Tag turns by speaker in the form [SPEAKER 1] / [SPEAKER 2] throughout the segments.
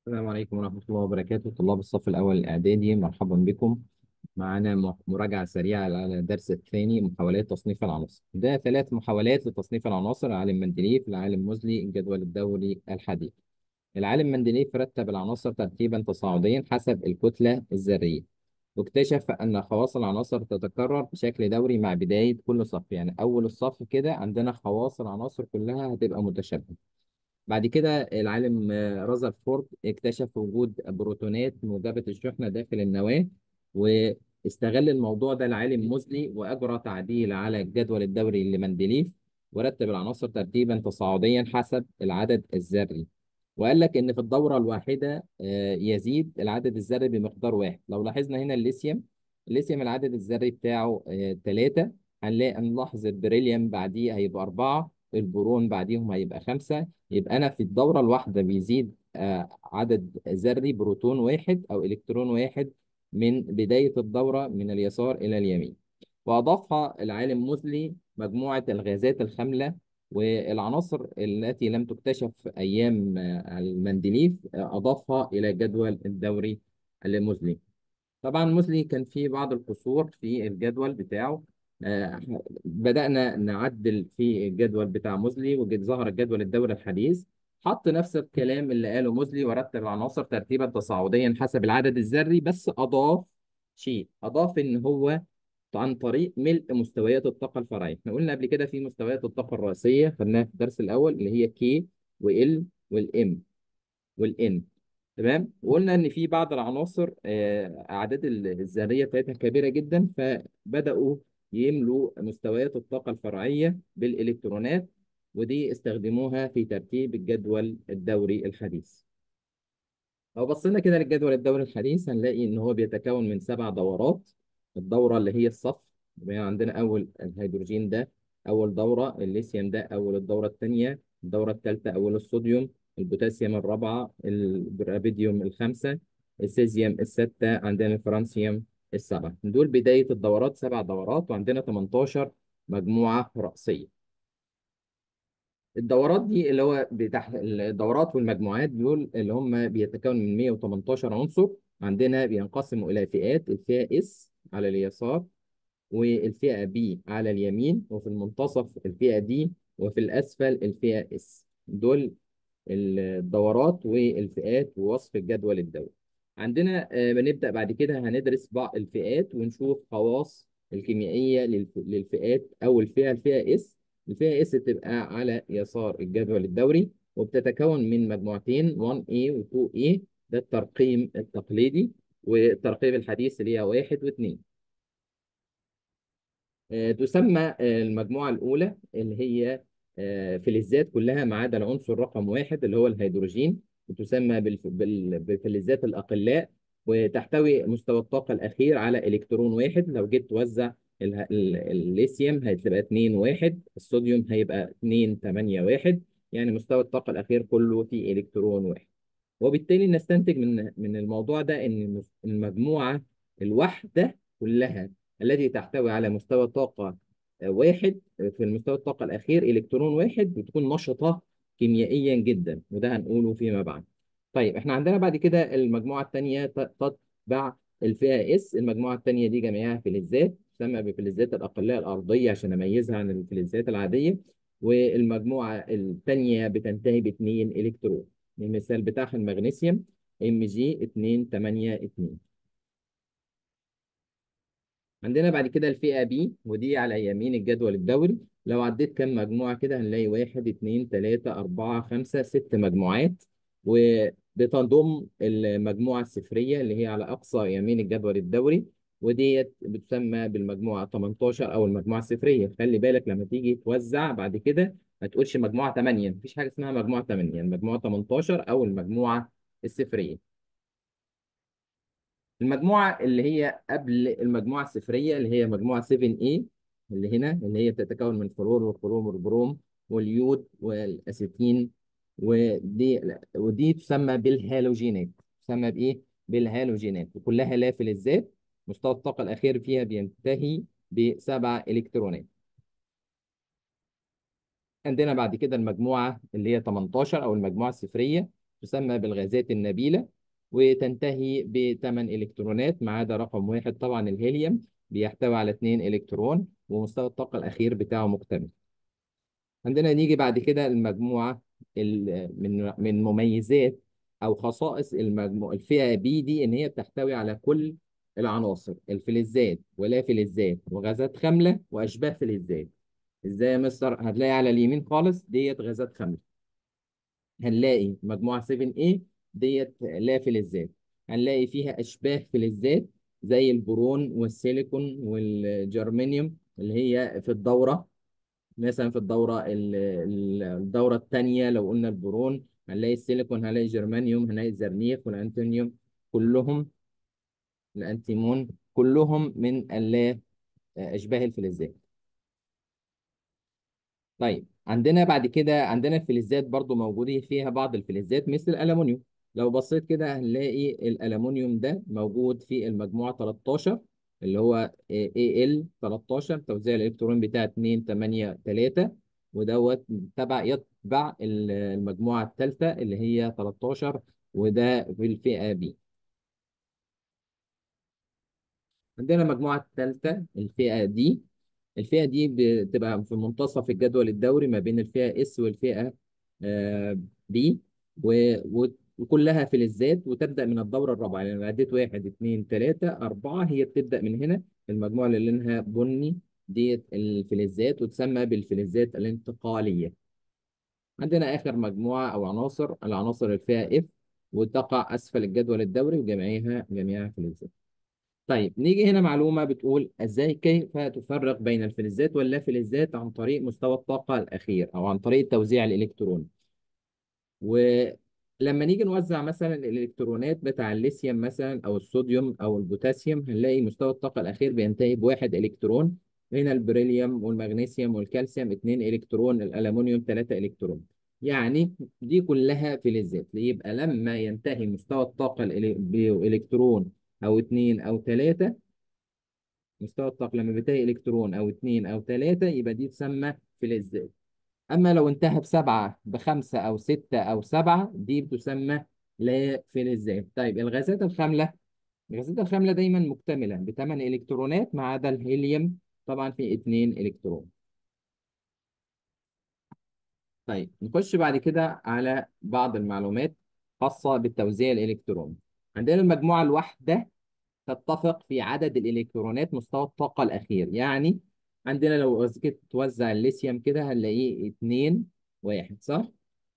[SPEAKER 1] السلام عليكم ورحمة الله وبركاته طلاب الصف الأول الإعدادي مرحبا بكم معنا م- مراجعة سريعة على الدرس الثاني محاولات تصنيف العناصر ده ثلاث محاولات لتصنيف العناصر العالم مندليف العالم موزلي الجدول الدوري الحديث العالم مندليف رتب العناصر ترتيبا تصاعديا حسب الكتلة الذرية واكتشف أن خواص العناصر تتكرر بشكل دوري مع بداية كل صف يعني أول الصف كده عندنا خواص العناصر كلها هتبقى متشابهة بعد كده العالم آه، رذرفورد اكتشف وجود بروتونات موجبة الشحنة داخل النواة واستغل الموضوع ده العالم موزلي وأجرى تعديل على الجدول الدوري لمندليف ورتب العناصر ترتيبا تصاعديا حسب العدد الذري وقال لك إن في الدورة الواحدة آه، يزيد العدد الذري بمقدار واحد لو لاحظنا هنا الليثيوم الليثيوم العدد الذري بتاعه ثلاثة هنلاقي نلاحظ البريليوم بعديه هيبقى أربعة البورون بعديهم هيبقى خمسة يبقى أنا في الدورة الواحدة بيزيد آه، عدد ذري بروتون واحد أو إلكترون واحد من بداية الدورة من اليسار إلى اليمين وأضافها العالم موزلي مجموعة الغازات الخاملة والعناصر التي لم تكتشف أيام آه، المندليف آه، أضافها إلى جدول الدوري الموزلي طبعا موزلي كان في بعض القصور في الجدول بتاعه آه، بدأنا نعدل في الجدول بتاع موزلي وظهر الجدول الدوري الحديث حط نفس الكلام اللي قاله موزلي ورتب العناصر ترتيبا تصاعديا حسب العدد الذري بس أضاف شيء أضاف إن هو عن طريق ملء مستويات الطاقة الفرعية احنا قلنا قبل كده في مستويات الطاقة الرئيسية خدناها في الدرس الأول اللي هي K وال والام والان تمام وقلنا ان في بعض العناصر آه، اعداد ال- الذريه بتاعتها كبيره جدا فبداوا يملوا مستويات الطاقه الفرعيه بالالكترونات ودي استخدموها في ترتيب الجدول الدوري الحديث لو بصينا كده للجدول الدوري الحديث هنلاقي ان هو بيتكون من سبع دورات الدوره اللي هي الصف يبقى عندنا اول الهيدروجين ده اول دوره الليثيوم ده اول الدوره الثانيه الدوره الثالثه اول الصوديوم البوتاسيوم الرابعه البرابيديوم الخامسه السيزيوم السادسه عندنا الفرانسيوم السبعه دول بدايه الدورات سبع دورات وعندنا 18 مجموعه رأسيه الدورات دي اللي هو بتاع الدورات والمجموعات دول اللي هم بيتكون من 118 عنصر عندنا بينقسموا إلى فئات الفئة اس على اليسار والفئة بي على اليمين وفي المنتصف الفئة دي وفي الأسفل الفئة اس دول الدورات والفئات ووصف الجدول الدوري عندنا آه، بنبدأ بعد كده هندرس بعض الفئات ونشوف خواص الكيميائية للف- للفئات أو الفئة الفئة اس الفئة اس بتبقى على يسار الجدول الدوري وبتتكون من مجموعتين 1A و 2A ده الترقيم التقليدي والترقيم الحديث اللي هي واحد واثنين آه، تسمى آه، المجموعة الأولى اللي هي آه، فلزات كلها ما عدا العنصر رقم واحد اللي هو الهيدروجين وتسمى بالف- بال- بفلزات الأقلاء وتحتوي مستوى الطاقة الأخير على إلكترون واحد لو جيت توزع اله- ال- الليثيوم هتبقى 2 1 الصوديوم هيبقى 2 8 1 يعني مستوى الطاقة الأخير كله فيه إلكترون واحد وبالتالي نستنتج من من الموضوع ده ان المس- المجموعه الواحده كلها التي تحتوي على مستوى طاقه آه، واحد آه، في المستوى الطاقه الاخير الكترون واحد بتكون نشطه كيميائيا جدا وده هنقوله فيما بعد. طيب احنا عندنا بعد كده المجموعه الثانيه تتبع الفئه اس المجموعه الثانيه دي جميعها فلزات تسمى بفلزات الاقلاء الارضيه عشان اميزها عن الفلزات العاديه والمجموعه الثانيه بتنتهي باثنين الكترون. المثال بتاعها المغنيسيوم ام جي 282 عندنا بعد كده الفئة بي ودي على يمين الجدول الدوري لو عديت كام مجموعة كده هنلاقي واحد اتنين تلاتة أربعة خمسة ست مجموعات وبتضم المجموعة الصفرية اللي هي على أقصى يمين الجدول الدوري وديت بتسمى بالمجموعة 18 أو المجموعة الصفرية خلي بالك لما تيجي توزع بعد كده ما تقولش مجموعة 8 مفيش حاجة اسمها مجموعة 8 المجموعة 18 أو المجموعة الصفرية المجموعة اللي هي قبل المجموعة الصفرية اللي هي مجموعة 7A اللي هنا اللي هي بتتكون من فلور والكروم والبروم واليود والأسيتين ودي ودي تسمى بالهالوجينات تسمى بإيه؟ بالهالوجينات وكلها لا فلزات مستوى الطاقة الأخير فيها بينتهي بسبع إلكترونات عندنا بعد كده المجموعة اللي هي 18 أو المجموعة الصفرية تسمى بالغازات النبيلة وتنتهي بثمان إلكترونات ما عدا رقم واحد طبعا الهيليوم بيحتوي على اثنين إلكترون ومستوى الطاقة الأخير بتاعه مكتمل عندنا نيجي بعد كده المجموعة ال- من من مميزات أو خصائص المجموعة الفئة بي دي إن هي بتحتوي على كل العناصر الفلزات ولا فلزات وغازات خاملة وأشباه فلزات إزاي يا مستر هتلاقي على اليمين خالص ديت غازات خاملة هنلاقي مجموعة 7A ديت لا فلزات هنلاقي فيها أشباه فلزات زي البورون والسيليكون والجرمانيوم اللي هي في الدورة مثلا في الدورة ال- ال- الدورة الثانية لو قلنا البورون هنلاقي السيليكون هنلاقي الجرمانيوم هنلاقي الزرنيخ والأنتونيوم كلهم الأنتيمون كلهم من اللا أشباه الفلزات طيب عندنا بعد كده عندنا الفلزات برضو موجودة فيها بعض الفلزات مثل الألمونيوم لو بصيت كده هنلاقي الألمونيوم ده موجود في المجموعة 13 اللي هو AL 13 توزيع الإلكترون بتاع 2 8 3 ودوت تبع يتبع المجموعة الثالثة اللي هي 13 وده في الفئة B عندنا المجموعة الثالثة الفئة دي الفئة دي بتبقى في منتصف الجدول الدوري ما بين الفئة S والفئة آه، B و- و- وكلها فلزات وتبدأ من الدورة الرابعة يعني لو عديت واحد اثنين ثلاثة أربعة هي بتبدأ من هنا المجموعة اللي لونها بني ديت الفلزات وتسمى بالفلزات الانتقالية عندنا آخر مجموعة أو عناصر العناصر الفئة F وتقع أسفل الجدول الدوري وجميعها جميعها فلزات طيب نيجي هنا معلومة بتقول ازاي كيف تفرق بين الفلزات واللافلزات عن طريق مستوى الطاقة الأخير أو عن طريق توزيع الإلكترون ولما نيجي نوزع مثلا الإلكترونات بتاع الليثيوم مثلا أو الصوديوم أو البوتاسيوم هنلاقي مستوى الطاقة الأخير بينتهي بواحد إلكترون هنا البريليوم والمغنيسيوم والكالسيوم اتنين إلكترون الألمنيوم تلاتة إلكترون يعني دي كلها فلزات يبقى لما ينتهي مستوى الطاقة الإلي- بإلكترون أو اتنين أو تلاتة مستوى الطاقة لما بينتهي إلكترون أو اتنين أو تلاتة يبقى دي تسمى فلزات أما لو انتهى بسبعة بخمسة أو ستة أو سبعة دي بتسمى لا فلزات طيب الغازات الخاملة الغازات الخاملة دايما مكتملة بثمان إلكترونات ما عدا الهيليوم طبعا في اتنين إلكترون طيب نخش بعد كده على بعض المعلومات خاصة بالتوزيع الإلكتروني عندنا المجموعة الواحدة تتفق في عدد الإلكترونات مستوى الطاقة الأخير يعني عندنا لو جيت توزع الليثيوم كده هنلاقيه اتنين واحد صح؟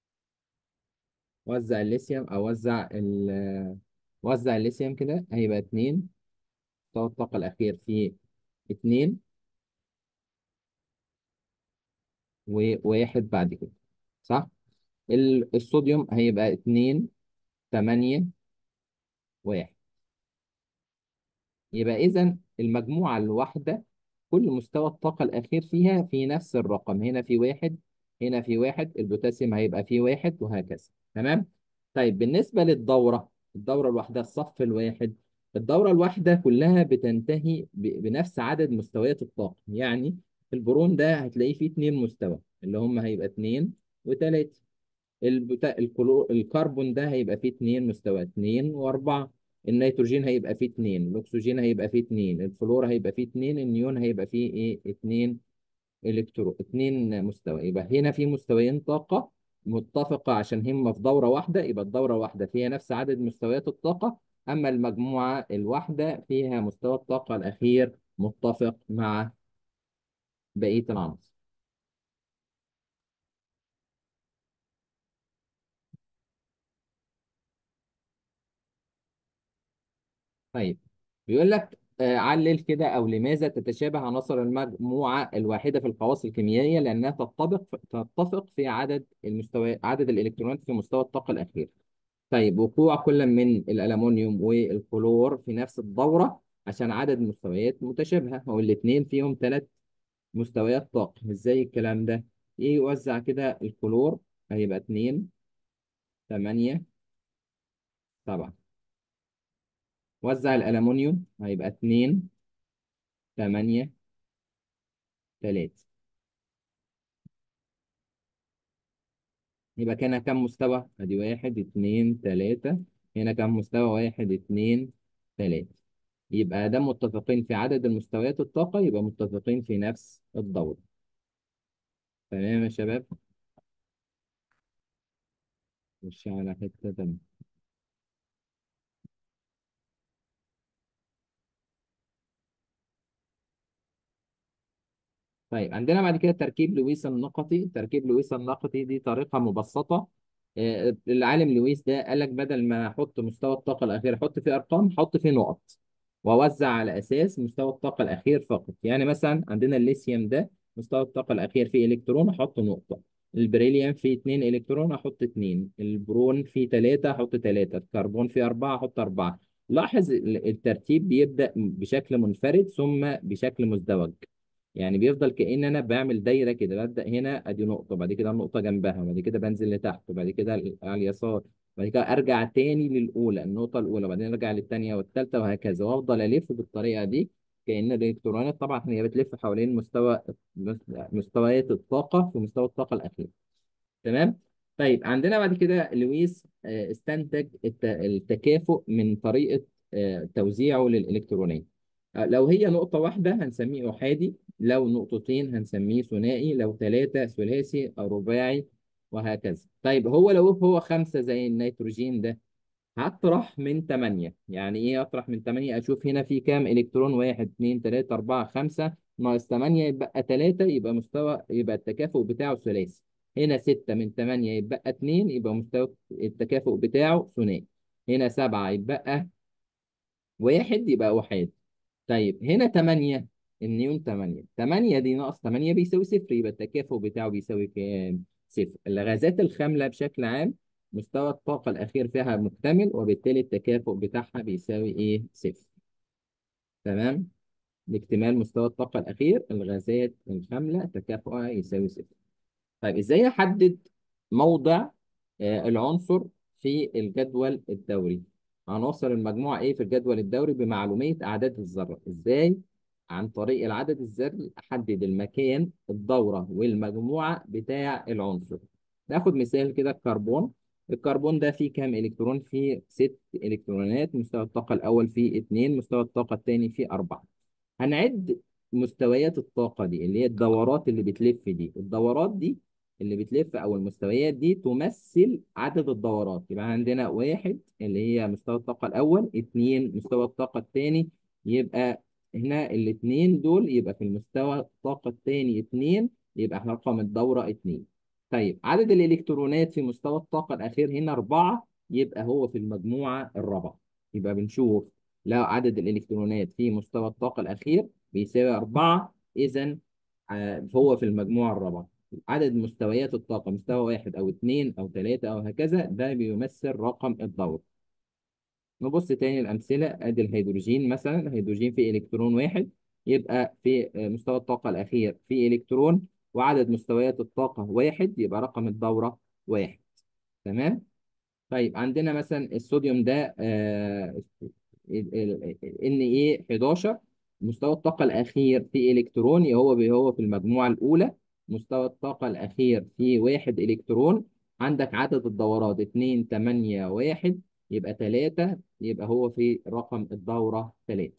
[SPEAKER 1] وزع الليثيوم أو وزع ال وزع الليثيوم كده هيبقى اتنين مستوى الطاقة الأخير فيه اتنين وواحد بعد كده صح؟ ال- الصوديوم هيبقى اتنين تمانية واحد يبقى إذا المجموعة الواحدة كل مستوى الطاقة الأخير فيها في نفس الرقم هنا في واحد هنا في واحد البوتاسيوم هيبقى فيه واحد وهكذا تمام طيب بالنسبة للدورة الدورة الواحدة الصف الواحد الدورة الواحدة كلها بتنتهي ب- بنفس عدد مستويات الطاقة يعني البرون ده هتلاقيه فيه اتنين مستوى اللي هم هيبقى اتنين وتلاتة البتا... الكلو... الكربون ده هيبقى فيه اتنين مستوى اتنين واربعة النيتروجين هيبقى فيه اتنين الاكسجين هيبقى فيه اتنين الفلور هيبقى فيه اتنين النيون هيبقى فيه ايه اتنين الكترون اتنين مستوى يبقى هنا في مستويين طاقة متفقة عشان هم في دورة واحدة يبقى الدورة واحدة فيها نفس عدد مستويات الطاقة أما المجموعة الواحدة فيها مستوى الطاقة الأخير متفق مع بقية العناصر طيب بيقول لك آه، علل كده او لماذا تتشابه عناصر المجموعه الواحده في الخواص الكيميائيه لانها تتطابق تتفق في عدد المستوى عدد الالكترونات في مستوى الطاقه الاخير طيب وقوع كل من الالومنيوم والكلور في نفس الدوره عشان عدد مستويات متشابهه هو الاثنين فيهم ثلاث مستويات طاقه ازاي الكلام ده ايه يوزع كده الكلور هيبقى 2 8 7 وزع الالومنيوم هيبقى 2 8 3 يبقى كان كام مستوى؟ ادي واحد اتنين تلاتة هنا كام مستوى؟ واحد اتنين تلاتة يبقى ده متفقين في عدد المستويات الطاقة يبقى متفقين في نفس الدورة تمام يا شباب؟ مش على حتة تانية طيب عندنا بعد كده تركيب لويس النقطي تركيب لويس النقطي دي طريقة مبسطة آه، العالم لويس ده قال لك بدل ما احط مستوى الطاقة الأخير احط فيه أرقام حط فيه نقط وأوزع على أساس مستوى الطاقة الأخير فقط يعني مثلا عندنا الليثيوم ده مستوى الطاقة الأخير فيه إلكترون أحط نقطة البريليوم فيه 2 إلكترون أحط 2 البرون فيه 3 أحط 3 الكربون فيه 4 أحط 4 لاحظ ال- الترتيب بيبدأ بشكل منفرد ثم بشكل مزدوج يعني بيفضل كأن انا بعمل دايره كده ببدا هنا ادي نقطه بعد كده النقطه جنبها وبعد كده بنزل لتحت وبعد كده ال- على اليسار بعد كده ارجع تاني للاولى النقطه الاولى وبعدين ارجع للثانيه والثالثه وهكذا وافضل الف بالطريقه دي كأن الالكترونات طبعا هي بتلف حوالين مستوى مستويات الطاقه في مستوى الطاقه الاخير تمام طيب عندنا بعد كده لويس آه، استنتج الت- التكافؤ من طريقة آه، توزيعه للإلكترونات آه، لو هي نقطة واحدة هنسميه أحادي لو نقطتين هنسميه ثنائي لو ثلاثة ثلاثي أو رباعي وهكذا طيب هو لو هو خمسة زي النيتروجين ده هطرح من 8 يعني ايه اطرح من 8 اشوف هنا في كام الكترون 1 2 3 4 5 ناقص 8 يبقى 3 يبقى مستوى يبقى التكافؤ بتاعه ثلاثي هنا 6 من 8 يبقى 2 يبقى مستوى التكافؤ بتاعه ثنائي هنا 7 يبقى 1 يبقى أحاد طيب هنا 8 النيون 8 8 دي ناقص 8 بيساوي صفر يبقى التكافؤ بتاعه بيساوي كام؟ صفر الغازات الخاملة بشكل عام مستوى الطاقة الأخير فيها مكتمل وبالتالي التكافؤ بتاعها بيساوي إيه؟ صفر تمام؟ لاكتمال مستوى الطاقة الأخير الغازات الخاملة تكافؤها يساوي صفر طيب ازاي احدد موضع آه، العنصر في الجدول الدوري عناصر المجموعة ايه في الجدول الدوري بمعلومية اعداد الذرة ازاي عن طريق العدد الذري احدد المكان الدورة والمجموعة بتاع العنصر ناخد مثال كده الكربون الكربون ده فيه كام الكترون فيه ست الكترونات مستوى الطاقة الاول فيه اتنين مستوى الطاقة الثاني فيه اربعة هنعد مستويات الطاقة دي اللي هي الدورات اللي بتلف دي الدورات دي اللي بتلف أو المستويات دي تمثل عدد الدورات يبقى عندنا واحد اللي هي مستوى الطاقة الأول اتنين مستوى الطاقة الثاني يبقى هنا الاتنين دول يبقى في المستوى الطاقة الثاني اتنين يبقى احنا رقم الدورة اتنين طيب عدد الإلكترونات في مستوى الطاقة الأخير هنا أربعة يبقى هو في المجموعة الرابعة يبقى بنشوف لو عدد الإلكترونات في مستوى الطاقة الأخير بيساوي أربعة إذا هو في المجموعة الرابعة عدد مستويات الطاقة مستوى واحد أو اثنين أو ثلاثة أو هكذا ده بيمثل رقم الدور نبص تاني الأمثلة أدي الهيدروجين مثلا الهيدروجين فيه إلكترون واحد يبقى في مستوى الطاقة الأخير فيه إلكترون وعدد مستويات الطاقة واحد يبقى رقم الدورة واحد تمام طيب عندنا مثلا الصوديوم ده آه ان ايه 11 مستوى الطاقة الأخير في إلكترون هو هو في المجموعة الأولى مستوى الطاقة الأخير في واحد إلكترون عندك عدد الدورات 2 8 1 يبقى 3 يبقى هو في رقم الدورة 3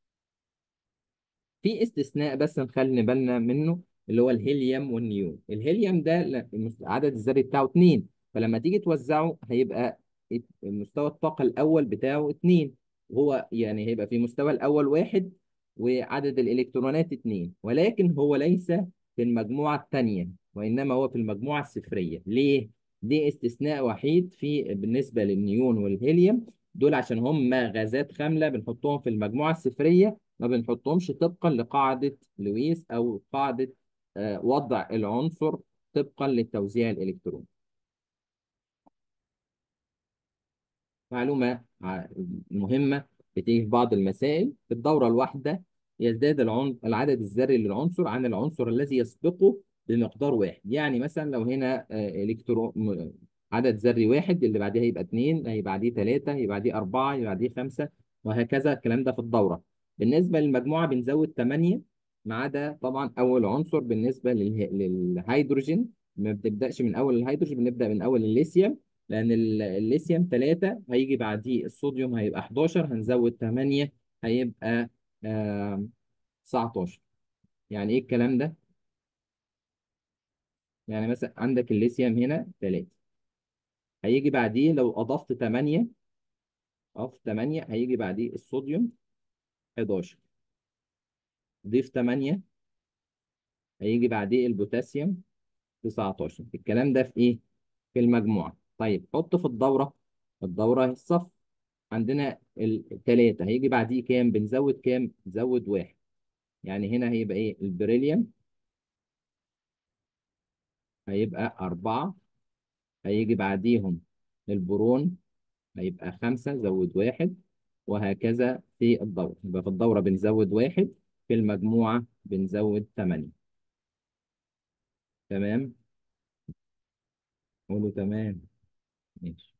[SPEAKER 1] في استثناء بس نخلي بالنا منه اللي هو الهيليوم والنيون الهيليوم ده ل- المس- عدد الذري بتاعه 2 فلما تيجي توزعه هيبقى ات- مستوى الطاقة الأول بتاعه 2 وهو يعني هيبقى في مستوى الأول واحد وعدد الإلكترونات 2 ولكن هو ليس في المجموعة الثانية وإنما هو في المجموعة الصفرية ليه؟ دي استثناء وحيد في بالنسبة للنيون والهيليوم دول عشان هم غازات خاملة بنحطهم في المجموعة الصفرية ما بنحطهمش طبقا لقاعدة لويس أو قاعدة آه، وضع العنصر طبقا للتوزيع الإلكتروني معلومة ع- مهمة بتيجي في بعض المسائل في الدورة الواحدة يزداد العن... العدد الذري للعنصر عن العنصر الذي يسبقه بمقدار واحد يعني مثلا لو هنا آه، إلكترون م- عدد ذري واحد اللي بعديه هيبقى اثنين هيبقى بعديه ثلاثة هيبقى بعديه أربعة هيبقى بعديه خمسة وهكذا الكلام ده في الدورة بالنسبة للمجموعة بنزود ثمانية ما عدا طبعا أول عنصر بالنسبة لله... للهيدروجين ما بتبداش من اول الهيدروجين بنبدا من اول الليثيوم لان ال- الليثيوم 3 هيجي بعديه الصوديوم هيبقى 11 هنزود 8 هيبقى آه 19 يعني ايه الكلام ده يعني مثلا عندك الليثيوم هنا 3 هيجي بعديه لو اضفت 8 اضفت 8 هيجي بعديه الصوديوم 11 ضيف 8 هيجي بعديه البوتاسيوم 19 الكلام ده في ايه في المجموعة طيب حط في الدورة الدورة الصف عندنا الثلاثة هيجي بعديه كام بنزود كام نزود واحد يعني هنا هيبقى ايه البريليوم هيبقى أربعة هيجي بعديهم البرون هيبقى خمسة زود واحد وهكذا في الدورة يبقى في الدورة بنزود واحد في المجموعة بنزود ثمانية تمام قولوا تمام ماشي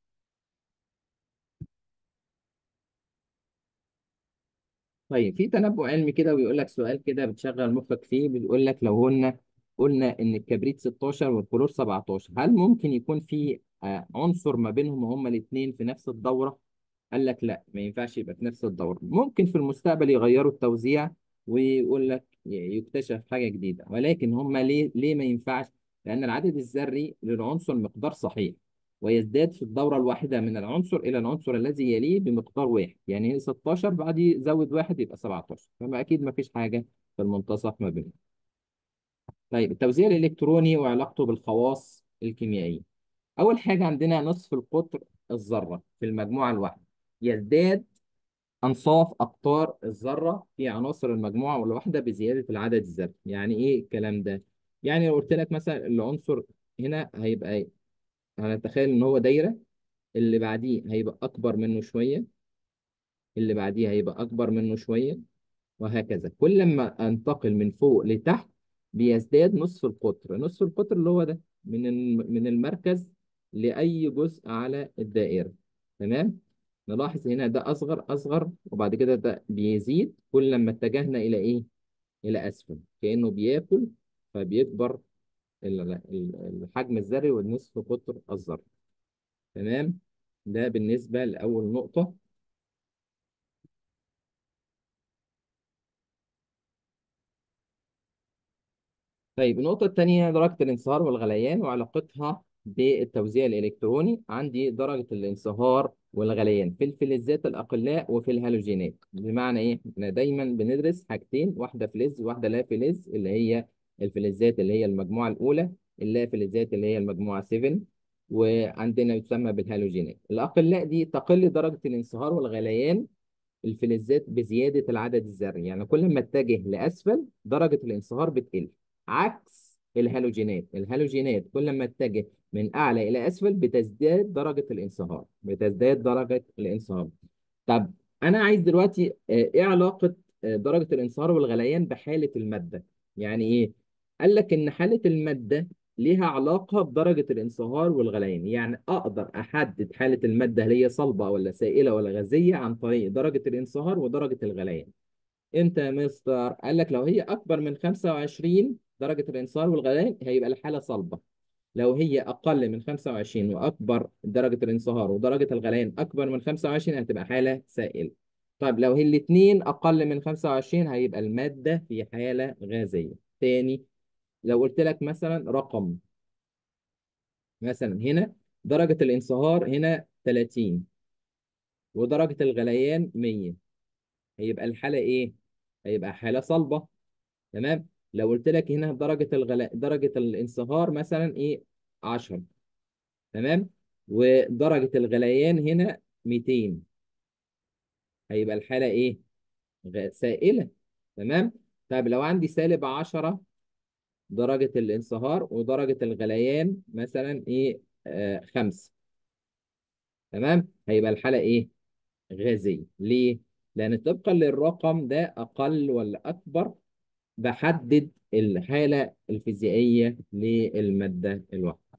[SPEAKER 1] طيب في تنبؤ علمي كده ويقول لك سؤال كده بتشغل مخك فيه بيقول لك لو قلنا قلنا ان الكبريت 16 والكلور 17 هل ممكن يكون في آه، عنصر ما بينهم هما الاثنين في نفس الدورة؟ قال لك لا ما ينفعش يبقى في نفس الدورة ممكن في المستقبل يغيروا التوزيع ويقول لك ي- يكتشف حاجة جديدة ولكن هما ليه ليه ما ينفعش؟ لأن العدد الذري للعنصر مقدار صحيح ويزداد في الدورة الواحدة من العنصر إلى العنصر الذي يليه بمقدار واحد يعني 16 بعد يزود واحد يبقى 17 فما أكيد ما فيش حاجة في المنتصف ما بينهم طيب التوزيع الإلكتروني وعلاقته بالخواص الكيميائية أول حاجة عندنا نصف القطر الذرة في المجموعة الواحدة يزداد أنصاف أقطار الذرة في عناصر المجموعة الواحدة بزيادة العدد الذري يعني إيه الكلام ده؟ يعني لو قلت لك مثلا العنصر هنا هيبقى إيه؟ هنتخيل إن هو دايرة اللي بعديه هيبقى أكبر منه شوية اللي بعديه هيبقى أكبر منه شوية وهكذا كل ما أنتقل من فوق لتحت بيزداد نصف القطر نصف القطر اللي هو ده من الم- من المركز لأي جزء على الدائرة تمام نلاحظ هنا ده أصغر أصغر وبعد كده ده بيزيد كل ما اتجهنا إلى إيه؟ إلى أسفل كأنه بياكل فبيكبر ال- ال- الحجم الذري والنصف قطر الذري تمام ده بالنسبة لأول نقطة طيب النقطة الثانية درجة الانصهار والغليان وعلاقتها بالتوزيع الإلكتروني عندي درجة الانصهار والغليان في الفلزات الأقلاء وفي الهالوجينات بمعنى إيه؟ إحنا دايما بندرس حاجتين واحدة فلز وواحدة لا فلز اللي هي الفلزات اللي هي المجموعة الأولى اللا فلزات اللي هي المجموعة 7 وعندنا يسمى بالهالوجينات الأقلاء دي تقل درجة الانصهار والغليان الفلزات بزيادة العدد الذري يعني كل ما اتجه لأسفل درجة الانصهار بتقل عكس الهالوجينات الهالوجينات كل ما اتجه من أعلى إلى أسفل بتزداد درجة الانصهار بتزداد درجة الانصهار طب أنا عايز دلوقتي آه، إيه علاقة آه، درجة الانصهار والغليان بحالة المادة يعني إيه؟ قال لك إن حالة المادة ليها علاقة بدرجة الانصهار والغليان يعني أقدر أحدد حالة المادة هل هي صلبة ولا سائلة ولا غازية عن طريق درجة الانصهار ودرجة الغليان امتى يا مستر؟ قال لك لو هي أكبر من 25 درجة الانصهار والغليان هيبقى الحالة صلبة لو هي أقل من 25 وأكبر درجة الانصهار ودرجة الغليان أكبر من 25 هتبقى حالة سائلة طيب لو هي الاتنين أقل من 25 هيبقى المادة في حالة غازية تاني لو قلت لك مثلا رقم مثلا هنا درجة الانصهار هنا 30 ودرجة الغليان 100 هيبقى الحالة إيه؟ هيبقى حالة صلبة تمام؟ لو قلت لك هنا درجة الغلا... درجة الانصهار مثلا إيه؟ 10 تمام؟ ودرجة الغليان هنا 200 هيبقى الحالة إيه؟ غ... سائلة تمام؟ طيب لو عندي سالب 10 درجة الانصهار ودرجة الغليان مثلا إيه؟ آه 5 تمام؟ هيبقى الحالة إيه؟ غازية ليه؟ لأن طبقا للرقم ده أقل ولا أكبر بحدد الحالة الفيزيائية للمادة الواحدة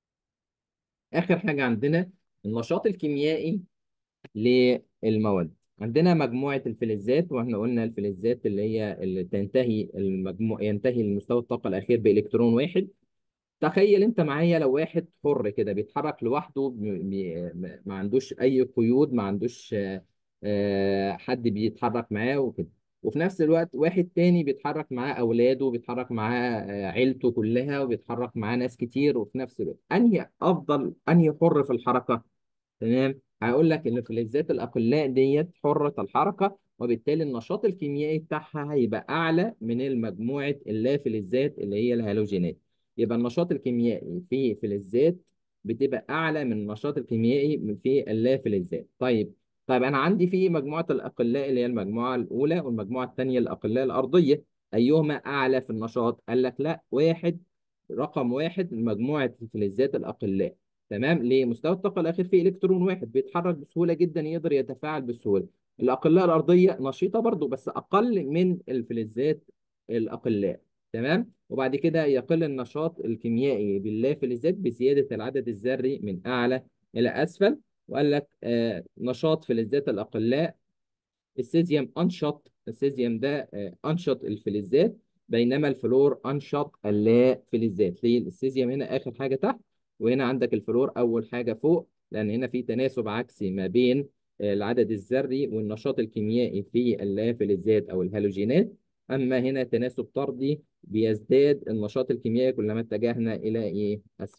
[SPEAKER 1] آخر حاجة عندنا النشاط الكيميائي للمواد عندنا مجموعة الفلزات واحنا قلنا الفلزات اللي هي اللي تنتهي المجموع ينتهي المستوى الطاقة الأخير بإلكترون واحد تخيل انت معايا لو واحد حر كده بيتحرك لوحده م- م- ما عندوش اي قيود ما عندوش آه، آه، حد بيتحرك معاه وكده وفي نفس الوقت واحد تاني بيتحرك معاه اولاده بيتحرك معاه آه، عيلته كلها وبيتحرك معاه ناس كتير وفي نفس الوقت انهي افضل انهي حر في الحركة تمام هقول لك ان الفلزات الاقلاء ديت حره الحركه وبالتالي النشاط الكيميائي بتاعها هيبقى اعلى من المجموعه اللافلزات اللي هي الهالوجينات يبقى النشاط الكيميائي في فلزات بتبقى اعلى من النشاط الكيميائي في اللافلزات طيب طيب انا عندي في مجموعه الاقلاء اللي هي المجموعه الاولى والمجموعه الثانيه الاقلاء الارضيه ايهما اعلى في النشاط قال لك لا واحد رقم واحد مجموعه الفلزات الاقلاء تمام ليه مستوى الطاقه الاخير فيه الكترون واحد بيتحرك بسهوله جدا يقدر يتفاعل بسهوله الاقلاء الارضيه نشيطه برضو بس اقل من الفلزات الاقلاء تمام وبعد كده يقل النشاط الكيميائي باللافلزات بزياده العدد الذري من اعلى الى اسفل وقال لك آه نشاط فلزات الاقلاء السيزيوم انشط السيزيوم ده آه، انشط الفلزات بينما الفلور انشط اللا فلزات ليه السيزيوم هنا اخر حاجه تحت وهنا عندك الفلور اول حاجه فوق لان هنا في تناسب عكسي ما بين آه، العدد الذري والنشاط الكيميائي في اللا فلزات او الهالوجينات اما هنا تناسب طردي بيزداد النشاط الكيميائي كلما اتجهنا الى ايه اسفل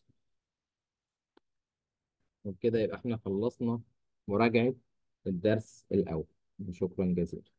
[SPEAKER 1] وبكده يبقى احنا خلصنا مراجعه الدرس الاول شكرا جزيلا